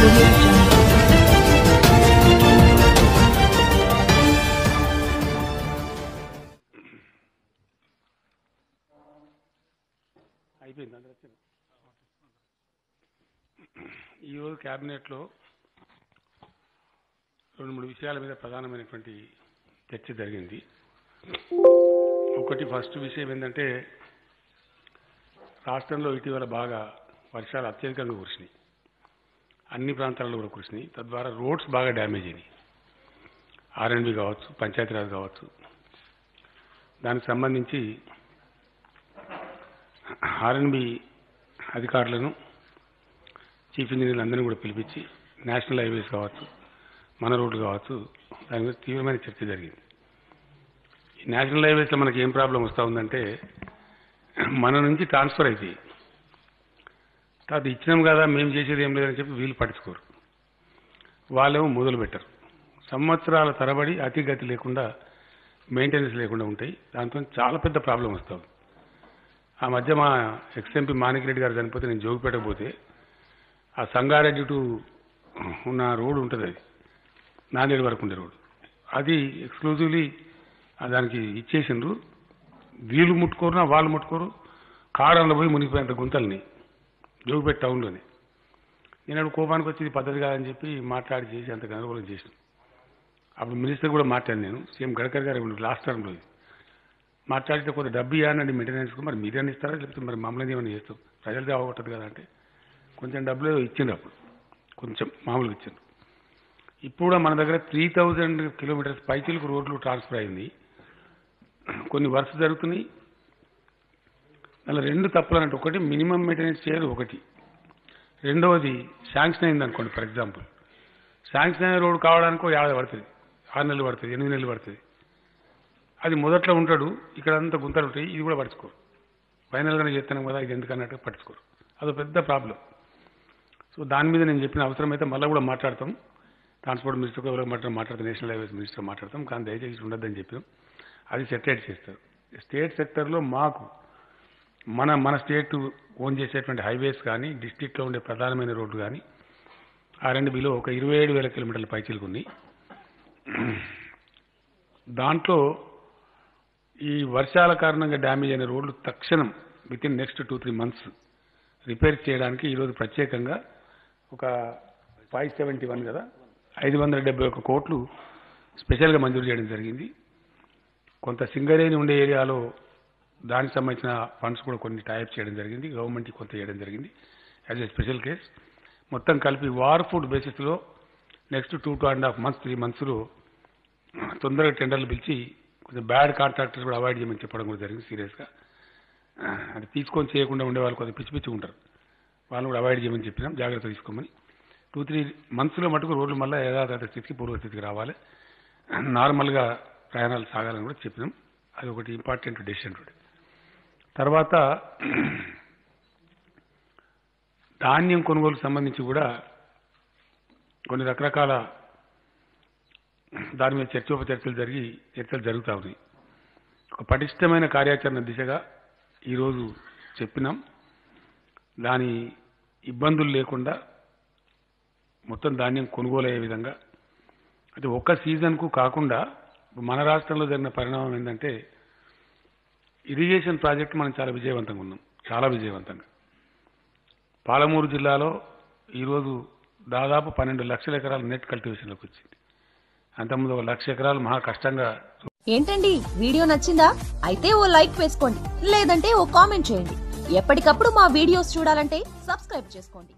audio jungle. అయిపోయింది అందరూ వచ్చింది ఈరోజు క్యాబినెట్లో రెండు మూడు విషయాల మీద ప్రధానమైనటువంటి చర్చ జరిగింది ఒకటి ఫస్ట్ విషయం ఏంటంటే రాష్ట్రంలో ఇటీవల బాగా వర్షాలు అత్యధికంగా కురిసినాయి అన్ని ప్రాంతాల్లో కూడా కురిసినాయి తద్వారా రోడ్స్ బాగా డ్యామేజ్ అయినాయి ఆర్ఎండ్బి కావచ్చు పంచాయతీరాజ్ కావచ్చు దానికి సంబంధించి ఆర్ఎన్బి అధికారులను చీఫ్ ఇంజనీర్లు అందరినీ కూడా పిలిపించి నేషనల్ హైవేస్ కావచ్చు మన రోడ్లు కావచ్చు దాని మీద తీవ్రమైన చర్చ జరిగింది ఈ నేషనల్ హైవేస్లో మనకి ఏం ప్రాబ్లం వస్తూ ఉందంటే మన నుంచి ట్రాన్స్ఫర్ అవుతాయి తర్వాత ఇచ్చినాం కదా మేము చేసేది ఏం లేదని చెప్పి వీళ్ళు పట్టించుకోరు వాళ్ళేమో మొదలు పెట్టరు సంవత్సరాల తరబడి అతిగతి లేకుండా మెయింటెనెన్స్ లేకుండా ఉంటాయి దాంతో చాలా పెద్ద ప్రాబ్లం వస్తుంది ఆ మధ్య మా ఎక్స్ఎంపీ మాణిక్రెడ్డి గారు చనిపోతే నేను జోగిపేట పోతే ఆ సంగారెడ్డి టు ఉన్న రోడ్డు ఉంటుంది అది నాందేడు వరకు ఉండే రోడ్డు అది ఎక్స్క్లూజివ్లీ దానికి ఇచ్చేసిండ్రు వీళ్ళు ముట్టుకోరు వాళ్ళు ముట్టుకోరు కాడంలో పోయి మునిగిపోయేంత గుంతల్ని జోగిపేట టౌన్లోనే నేను అప్పుడు కోపానికి వచ్చి ఇది పద్ధతి కాదని చెప్పి మాట్లాడి చేసి అంత గందరగోళం చేసిన అప్పుడు మినిస్టర్ కూడా మాట్లాడాను నేను సీఎం గడ్కరీ గారు లాస్ట్ టర్మ్లో ఇది మాట్లాడితే కొంత డబ్బు ఇవ్వనండి మెయింటెనెన్స్కి మరి మీరేనా ఇస్తారా లేకపోతే మరి మమ్మల్ని ఏమైనా చేస్తాం ప్రజలదే అవ్వకూడదు కదా అంటే కొంచెం డబ్బులు ఏదో ఇచ్చిండ్రు అప్పుడు కొంచెం మామూలుగా ఇచ్చిండ్రు ఇప్పుడు కూడా మన దగ్గర త్రీ థౌజండ్ కిలోమీటర్స్ పైచిలకు రోడ్లు ట్రాన్స్ఫర్ అయింది కొన్ని వర్క్స్ జరుగుతున్నాయి అలా రెండు తప్పులు అన్నట్టు ఒకటి మినిమం మెయింటెనెన్స్ చేయరు ఒకటి రెండవది శాంక్షన్ అయింది అనుకోండి ఫర్ ఎగ్జాంపుల్ శాంక్షన్ అయిన రోడ్డు కావడానికి ఒక ఏడాది పడుతుంది ఆరు నెలలు పడుతుంది ఎనిమిది నెలలు పడుతుంది అది మొదట్లో ఉంటాడు ఇక్కడ అంతా గుంతలు ఉంటాయి ఇది కూడా పట్టించుకోరు ఫైనల్గానే చేస్తున్నాం కదా ఇది ఎందుకన్నట్టు పట్టించుకోరు అదో పెద్ద ప్రాబ్లం సో దాని మీద నేను చెప్పిన అవసరం అయితే మళ్ళీ కూడా మాట్లాడతాం ట్రాన్స్పోర్ట్ మినిస్టర్ ఎవరో మాట్లాడ మాట్లాడతాం నేషనల్ హైవేస్ మినిస్టర్ మాట్లాడతాం కానీ దయచేసి ఉండొద్దని చెప్పాం అది సెటరేట్ చేస్తారు స్టేట్ సెక్టర్లో మాకు మన మన స్టేట్ ఓన్ చేసేటువంటి హైవేస్ కానీ డిస్టిక్లో ఉండే ప్రధానమైన రోడ్డు కానీ ఆ రెండు బిలో ఒక ఇరవై ఏడు వేల కిలోమీటర్ల పైచీలకు ఉన్నాయి దాంట్లో ఈ వర్షాల కారణంగా డ్యామేజ్ అయిన రోడ్లు తక్షణం within next two three months repair చేయడానికి ఈరోజు ప్రత్యేకంగా ఒక ఫైవ్ సెవెంటీ వన్ కదా ఐదు వందల డెబ్బై ఒక్క కోట్లు స్పెషల్గా మంజూరు చేయడం జరిగింది కొంత సింగరేణి ఉండే ఏరియాలో దానికి సంబంధించిన ఫండ్స్ కూడా కొన్ని టైప్ చేయడం జరిగింది గవర్నమెంట్కి కొంత చేయడం జరిగింది యాజ్ ఏ స్పెషల్ కేస్ మొత్తం కలిపి వార్ ఫుడ్ బేసిస్లో next two two and half months three మంత్స్లో తొందరగా టెండర్లు పిలిచి కొంచెం బ్యాడ్ కాంట్రాక్టర్స్ కూడా అవాయిడ్ చేయమని చెప్పడం కూడా జరిగింది సీరియస్గా అది తీసుకొని చేయకుండా ఉండే వాళ్ళు కొంచెం పిచ్చి పిచ్చి ఉంటారు వాళ్ళు కూడా అవాయిడ్ చేయమని చెప్పినాం జాగ్రత్త తీసుకోమని టూ త్రీ మంత్స్లో మటుకు రోడ్లు మళ్ళీ యథాతథ స్థితికి పూర్వస్థితికి రావాలి నార్మల్గా ప్రయాణాలు సాగాలని కూడా చెప్పినాం అది ఒకటి ఇంపార్టెంట్ డెసిషన్ కూడా తర్వాత ధాన్యం కొనుగోలుకు సంబంధించి కూడా కొన్ని రకరకాల దాని మీద చర్చోపచర్చలు జరిగి చర్చలు జరుగుతూ ఉన్నాయి ఒక పటిష్టమైన కార్యాచరణ దిశగా ఈరోజు చెప్పినాం దాని ఇబ్బందులు లేకుండా మొత్తం ధాన్యం కొనుగోలు అయ్యే విధంగా అంటే ఒక్క సీజన్కు కాకుండా మన రాష్ట్రంలో జరిగిన పరిణామం ఏంటంటే ఇరిగేషన్ ప్రాజెక్ట్ మనం చాలా విజయవంతంగా ఉన్నాం చాలా విజయవంతంగా పాలమూరు జిల్లాలో ఈరోజు దాదాపు పన్నెండు లక్షల ఎకరాలు నెట్ కల్టివేషన్లోకి వచ్చింది అంతకుముందు ఒక లక్ష ఎకరాలు మహా కష్టంగా ఏంటండి వీడియో నచ్చిందా అయితే ఓ లైక్ వేసుకోండి లేదంటే ఓ కామెంట్ చేయండి ఎప్పటికప్పుడు మా వీడియోస్ చూడాలంటే సబ్స్క్రైబ్ చేసుకోండి